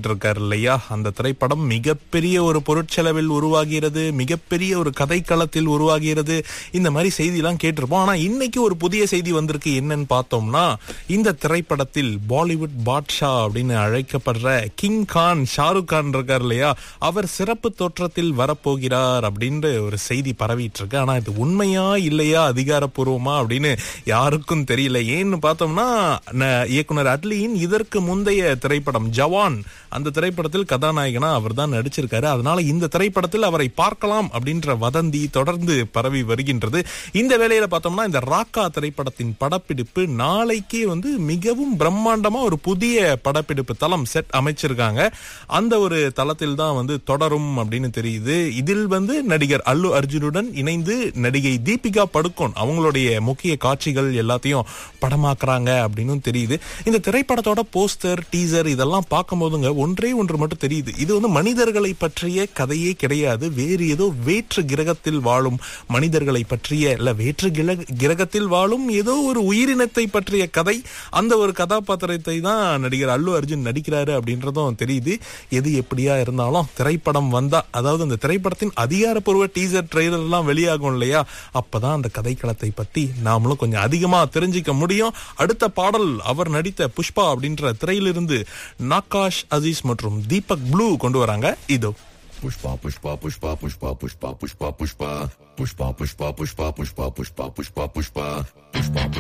நடிச்சிட்டு இருக்காரு இல்லையா அந்த திரைப்படம் மிகப்பெரிய ஒரு பொருட்செலவில் உருவாகிறது மிகப்பெரிய ஒரு கதைக்களத்தில் உருவாகிறது இந்த மாதிரி செய்திலாம் கேட்டிருப்போம் ஆனா இன்னைக்கு ஒரு புதிய செய்தி வந்திருக்கு என்னன்னு பார்த்தோம்னா இந்த திரைப்படத்தில் பாலிவுட் பாட்ஷா அப்படின்னு அழைக்கப்படுற கிங் கான் ஷாருக் கான் இருக்கார் இல்லையா அவர் சிறப்பு தோற்றத்தில் வரப்போகிறார் அப்படின்ற ஒரு செய்தி பரவிட்டு இருக்கு ஆனா இது உண்மையா இல்லையா அதிகாரப்பூர்வமா அப்படின்னு யாருக்கும் தெரியல ஏன்னு பார்த்தோம்னா ந- இயக்குனர் அட்லியின் இதற்கு முந்தைய திரைப்படம் ஜவான் அந்த திரைப்படத்தில் கதாநாயகனா அவர் தான் நடிச்சிருக்காரு அதனால இந்த திரைப்படத்தில் அவரை பார்க்கலாம் அப்படின்ற வதந்தி தொடர்ந்து பரவி வருகின்றது இந்த வேளையில பார்த்தோம்னா இந்த ராக்கா திரைப்படத்தின் படப்பிடிப்பு நாளைக்கே வந்து மிகவும் பிரம்மாண்டமா ஒரு புதிய படப்பிடிப்பு தளம் செட் அமைச்சிருக்காங்க அந்த ஒரு தளத்தில் தான் வந்து தொடரும் அப்படின்னு தெரியுது இதில் வந்து நடிகர் அல்லு அர்ஜுனுடன் இணைந்து நடிகை தீபிகா படுகோன் அவங்களுடைய முக்கிய காட்சிகள் எல்லாத்தையும் படமாக்குறாங்க அப்படின்னு தெரியுது இந்த திரைப்படத்தோட போஸ்டர் டீசர் இதெல்லாம் பார்க்கும்போதுங்க ஒன்றே ஒன்று மட்டும் தெரியுது இது வந்து மனிதர்களை பற்றிய கதையே கிடையாது வேறு ஏதோ வேற்று கிரகத்தில் வாழும் மனிதர்களை பற்றிய இல்ல வேற்று கிரக- கிரகத்தில் வாழும் ஏதோ ஒரு உயிரினத்தை பற்றிய கதை அந்த ஒரு கதாபாத்திரத்தை தான் நடிகர் அல்லு அர்ஜுன் நடிக்கிறாரு அப்படின்றதும் தெரியுது எது எப்படியா இருந்தாலும் திரைப்படம் வந்தா அதாவது அந்த திரைப்படத்தின் அதிகாரப்பூர்வ டீசர் ட்ரெய்லர் எல்லாம் வெளியாகும் இல்லையா அப்பதான் அந்த கதைக்களத்தை பத்தி நாமளும் கொஞ்சம் அதிகமா தெரிஞ்சுக்க முடியும் அடுத்த பாடல் அவர் நடித்த புஷ்பா அப்படின்ற திரையிலிருந்து நாகாஷ் அசீஸ் மற்றும் தீபக் ப்ளூ கொண்டு வராங்க இதோ Pushpa, pushpa, pushpa, pushpa, pushpa, pushpa, pushpa, pushpa, pushpa, pushpa, pushpa, pushpa, pushpa, pushpa, pushpa, pushpa.